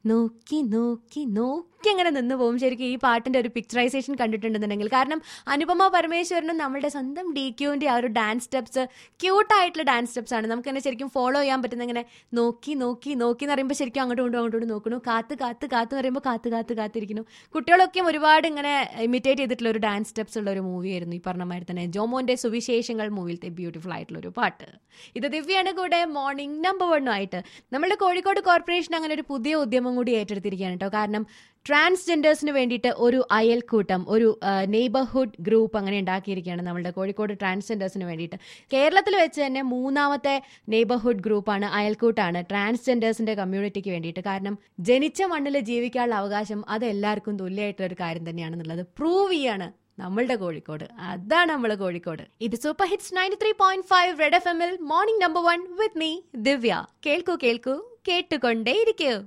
നോക്കി നോക്കി നോക്കി അങ്ങനെ നിന്ന് പോകും ശരിക്കും ഈ പാട്ടിന്റെ ഒരു പിക്ചറൈസേഷൻ കണ്ടിട്ടുണ്ടെന്നുണ്ടെങ്കിൽ കാരണം അനുപമ പരമേശ്വരനും നമ്മളുടെ സ്വന്തം ഡി ക്യൂവിന്റെ ആ ഒരു ഡാൻസ് സ്റ്റെപ്സ് ക്യൂട്ടായിട്ടുള്ള ഡാൻസ് സ്റ്റെപ്സ് ആണ് നമുക്ക് തന്നെ ശരിക്കും ഫോളോ ചെയ്യാൻ പറ്റുന്ന ഇങ്ങനെ നോക്കി നോക്കി നോക്കി എന്ന് പറയുമ്പോൾ ശരിക്കും അങ്ങോട്ടും ഇങ്ങോട്ടും അങ്ങോട്ടും നോക്കണു കാത്ത് കാത്ത് കാത്ത് എന്ന് പറയുമ്പോൾ കാത്ത് കാത്ത് കാത്തിരിക്കുന്നു കുട്ടികളൊക്കെ ഒരുപാട് ഇങ്ങനെ ഇമിറ്റേറ്റ് ചെയ്തിട്ടുള്ള ഒരു ഡാൻസ് സ്റ്റെപ്സ് ഉള്ള ഒരു മൂവിയായിരുന്നു ഈ പറഞ്ഞ മാതിരി തന്നെ ജോമോന്റെ സുവിശേഷങ്ങൾ മൂവിയിലത്തെ ബ്യൂട്ടിഫുൾ ആയിട്ടുള്ള ഒരു പാട്ട് ഇത് ദിവ്യാണ് കൂടെ മോർണിംഗ് നമ്പർ വണ്ണുമായിട്ട് നമ്മുടെ കോഴിക്കോട് കോർപ്പറേഷൻ അങ്ങനെ ഒരു പുതിയ ഉദ്യമം കൂടി ഏറ്റെടുത്തിരിക്കുകയാണ് കേട്ടോ കാരണം ട്രാൻസ്ജെൻഡേഴ്സിന് വേണ്ടിയിട്ട് ഒരു അയൽക്കൂട്ടം ഒരു നെയ്ബർഹുഡ് ഗ്രൂപ്പ് അങ്ങനെ ഉണ്ടാക്കിയിരിക്കുകയാണ് നമ്മുടെ കോഴിക്കോട് ട്രാൻസ്ജെൻഡേഴ്സിന് വേണ്ടിയിട്ട് കേരളത്തിൽ വെച്ച് തന്നെ മൂന്നാമത്തെ നെയ്ബർഹുഡ് ഗ്രൂപ്പാണ് അയൽക്കൂട്ടാണ് ട്രാൻസ്ജെൻഡേഴ്സിന്റെ കമ്മ്യൂണിറ്റിക്ക് വേണ്ടിയിട്ട് കാരണം ജനിച്ച മണ്ണിൽ ജീവിക്കാനുള്ള അവകാശം അത് എല്ലാവർക്കും തുല്യമായിട്ടുള്ള ഒരു കാര്യം തന്നെയാണെന്നുള്ളത് പ്രൂവ് ചെയ്യാണ് നമ്മളുടെ കോഴിക്കോട് അതാണ് നമ്മള് കോഴിക്കോട് ഇത് super hits ninety three point five red F എമ്മിൽ morning number one with me Divya കേൾക്കൂ കേൾക്കൂ കേട്ടുകൊണ്ടേയിരിക്കൂ